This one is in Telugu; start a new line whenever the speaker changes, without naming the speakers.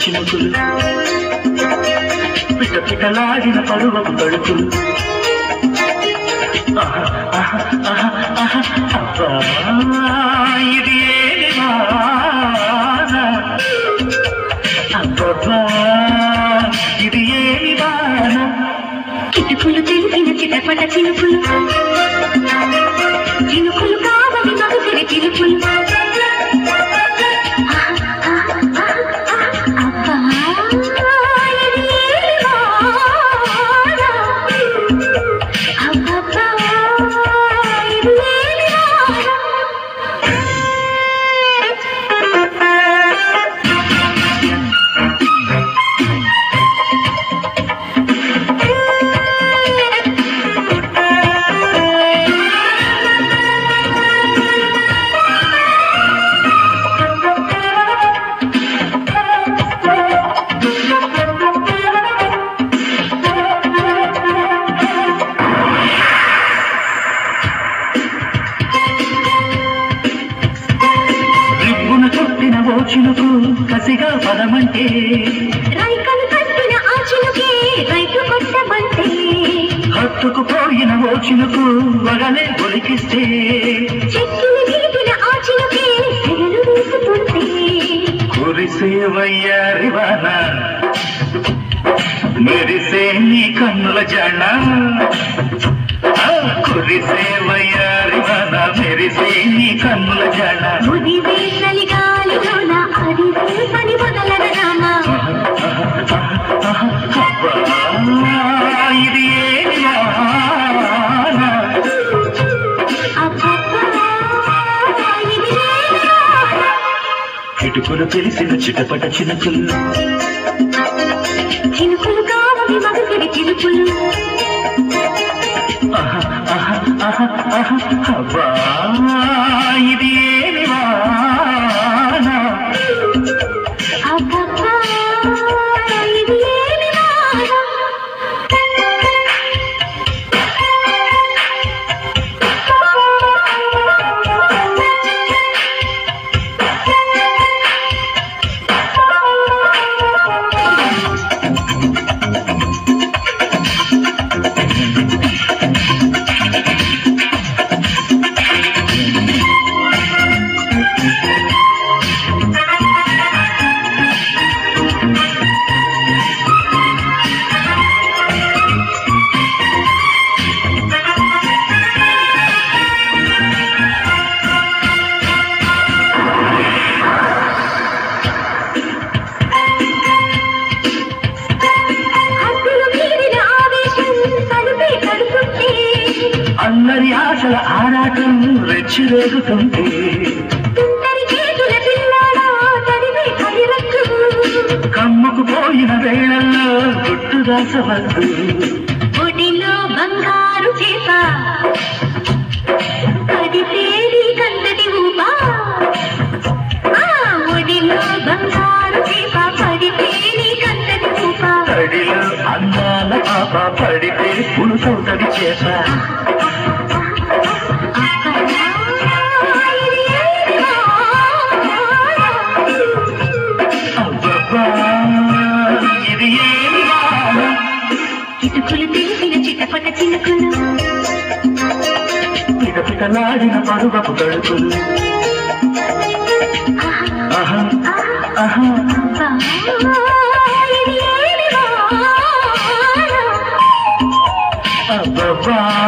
చినుకులు పిట పిటలాడిన పరువపు తడుకులు ఆహా, ఆహా, ఆహా, ఆహా, అబ్బా, ఇది ఏమి వాన? అబ్బబ్బా, ఇది ఏమి వాన
కిటుకులు తెలిసిన చిటపట చినుకులు చినుకులు కావని మగసిరి చినుకులు అబ్బా, ఇది ఏమి వాన? అబ్బబ్బా, ఇది ఏమి వాన?
రిబ్బున కొట్టిన ఓ చినుకు కసిగా పదమంటే
రైకలు కట్టిన ఆ చినుకే రైతు కొట్టమంటే
హత్తుకు పోయిన ఓ చినుకు వగలే ఒలికిస్తే
చెక్కులు గీపిన ఆ చినుకే సెగలు వేసుకుంటే
కురిసే వయ్యారివాన మెరిసే నీ కన్నుల జన ఆ, కురిసే వయ్యారివాన మెరిసే నీ కన్నుల జన
ముదివే చలిగాలిలోన అదివే పని మొదలన రామ
అబ్బా, ఇది ఏమి వాన?
అబ్బబ్బా, ఇది ఏమి వాన?
కిటుకులు తెలిసిన చిటపట చినుకులు
చినుకులు కావని మగసిరి చినుకులు
ఆహా, ఆహా, ఆహా, ఆహా, అబ్బా, ఇది ఏమి వాన?
అబ్బబ్బా, ఇది ఏమి వాన? హద్దులు మీరిన ఆవేశం తలుపే తడుతుంటే
అల్లరి ఆశల ఆరాటం రెచ్చిరేగుతుంటే
తుంటరి చేతుల పిల్లాడా తడివే కదిరక్కు
కమ్ముకు పోయిన వేళల్లో గుట్టు దాసవద్దు
ఒడిలో బంగారు చేప అది తేలి కందటి ఊప ఆ, ఒడిలో బంగారు చేప పడి తేలి కందటి ఊప
తడిలో అందాల పాప పడితే పులుసవుతడి చేస అబ్బబ్బా, ఇది ఏమి వాన?
కిటుకులు తెలిసిన చిటపట చినుకులు
పిట పిటలాడిన పరువపు తడుకులు ఆహా, ఆహా,
అబ్బా, ఇది ఏమి వాన?
అబ్బబ్బా